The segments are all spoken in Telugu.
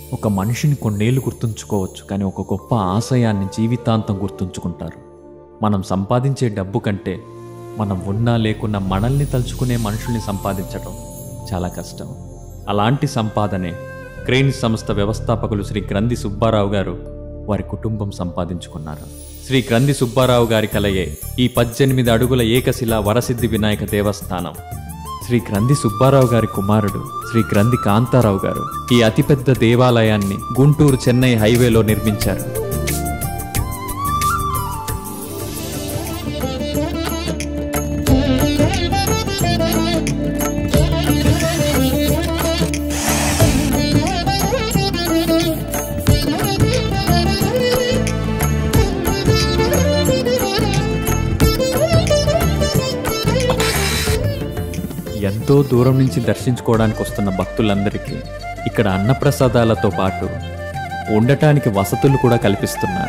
ఒక మనిషిని కొన్నేళ్ళు గుర్తుంచుకోవచ్చు కానీ ఒక గొప్ప ఆశయాన్ని జీవితాంతం గుర్తుంచుకుంటారు మనం సంపాదించే డబ్బు కంటే మనం ఉన్నా లేకున్నా మనల్ని తలుచుకునే మనుషుల్ని సంపాదించడం చాలా కష్టం అలాంటి సంపాదనే క్రెయిన్ సంస్థ వ్యవస్థాపకులు శ్రీ గ్రంథి సుబ్బారావు గారు వారి కుటుంబం సంపాదించుకున్నారు శ్రీ గ్రంథి సుబ్బారావు గారి కలయే ఈ పద్దెనిమిది అడుగుల ఏకశిలా వరసిద్ధి వినాయక దేవస్థానం శ్రీ గ్రంథి సుబ్బారావు గారి కుమారుడు శ్రీ గ్రంథి కాంతారావు గారు ఈ అతిపెద్ద దేవాలయాన్ని గుంటూరు చెన్నై హైవేలో నిర్మించారు ఎంతో దూరం నుంచి దర్శించుకోవడానికి వస్తున్న భక్తులందరికీ ఇక్కడ అన్నప్రసాదాలతో పాటు ఉండటానికి వసతులు కూడా కల్పిస్తున్నారు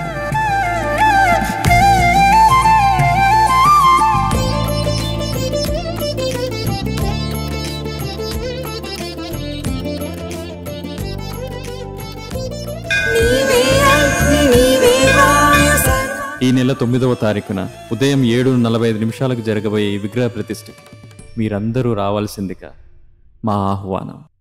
నీవే అగ్ని నీవే వాయు సర్వ ఈ నెల తొమ్మిదవ తారీఖున ఉదయం ఏడు నలభై ఐదు నిమిషాలకు జరగబోయే ఈ విగ్రహ ప్రతిష్ఠకి మీరందరూ రావాల్సిందిగా మా ఆహ్వానం